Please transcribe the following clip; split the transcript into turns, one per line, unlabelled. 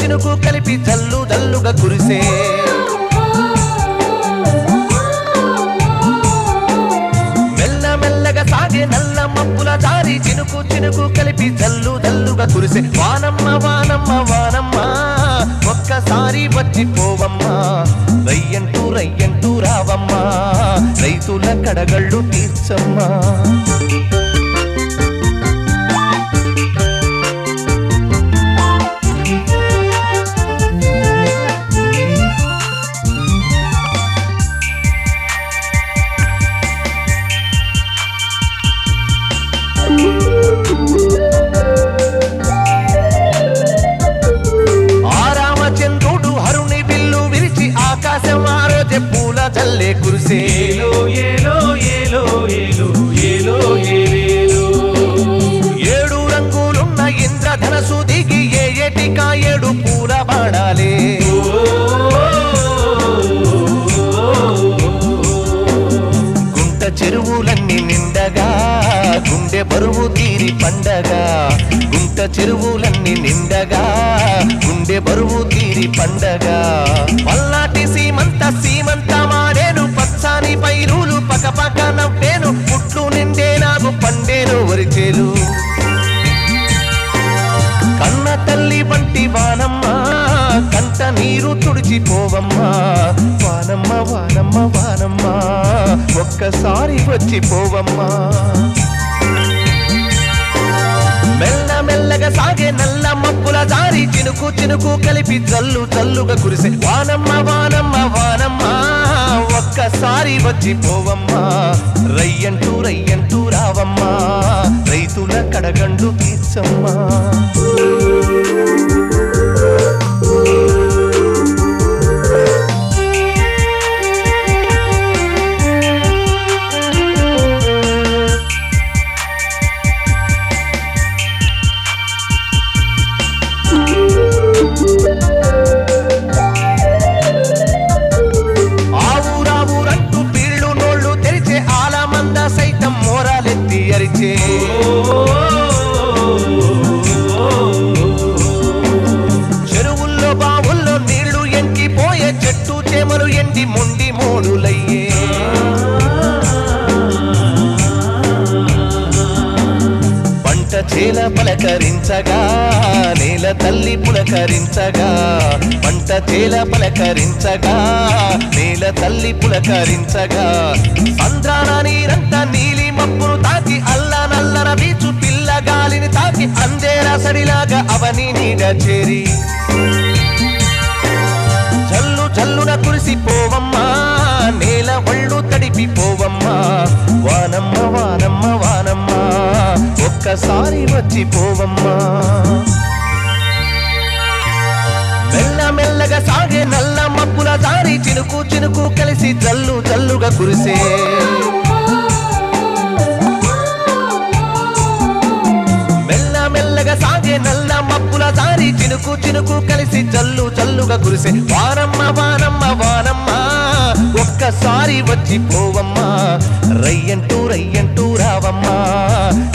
చినుకు కలిపి జల్లు జల్లుగా కురిసే మెల్ల మెల్లగా సాగే నల్ల మబ్బుల దారి చినుకు చినుకు కలిపి జల్లు జల్లుగా కురిసే వానమ్మ వానమ్మ వానమ్మ ఒక్కసారి వచ్చి పోవమ్మా రయ్యంటూ రయ్యంటూ రావమ్మా రైతుల కడగళ్ళు తీర్చమ్మా ఆ రామచంద్రుడు హరుని విల్లు విరిచి ఆకాశం ఆ రోజే పూల జల్లే కురిసే
ఏలో ఏలో ఏలో ఏలో ఏలో ఏలేలో
ఏడు రంగులున్న ఇంద్రధనసు దిగి ఏ ఏటికా ఏడు పూల బాణాలే గుంట చెరువులన్నీ నిండగా గుండె బరువు తీరి పండగా గుంట చెరువులన్నీ నిండగా గుండె బరువు తీరి పండగా పల్నాటి సీమంత సీమంత మాడేను పచ్చాని పైరులు పకపక నవ్వేను పుట్లు నిండే నాకు పండేను వరిచేలు కన్న తల్లి వంటి వానమ్మ కంట నీరు తుడిచిపోవమ్మా వానమ్మ వానమ్మ వానమ్మ ఒక్కసారి వచ్చి పోవమ్మా మెల్ల మెల్లగా సాగే నల్ల మబ్బుల దారి చినుకు చినుకు కలిపి జల్లు జల్లుగా కురిసే వానమ్మ వానమ్మ వానమ్మ ఒక్కసారి వచ్చి పోవమ్మా రయ్యంటూ రయ్యంటూ రావమ్మా రైతుల కడగండు తీర్చమ్మా ఆవురా ఊరంటూ పీళ్ళు నోళ్ళు తెరిచే ఆలమంద సైతం మోరాలెత్తి అరిచే చెరువుల్లో బావుల్లో నీళ్లు ఎంకిపోయే చెట్టు చేమలు ఎండి మొండి మోడులయ్యే పంట చేల పలకరించగా నేల తల్లి పులకరించగా పంట చేల పలకరించగా నేల తల్లి పులకరించగా సంద్రాన నీరంతా నీలి మబ్బును తాకి అల్ల నల్లన బీచు పిల్ల గాలిని తాకి అందేర సడిలాగా అవని నీడ చేరి జల్లు జల్లున కురిసిపోవమ్మా నేల ఒళ్ళు తడిపిపోవమ్మా వానమ్మ వానమ్మ వానమ్మ ఒక్కసారి వచ్చి పోవమ్మా మెల్ల మెల్లగా సాగే నల్ల మబ్బుల దారి చినుకు చినుకు కలిసి జల్లు జల్లుగా కురిసే మెల్ల మెల్లగా సాగే నల్ల మబ్బుల దారి చినుకు చినుకు కలిసి జల్లు జల్లుగా కురిసే వానమ్మ వానమ్మ వానమ్మ ఒక్కసారి వచ్చి పోవమ్మా రయ్యంటూ రయ్యంటూ రావమ్మా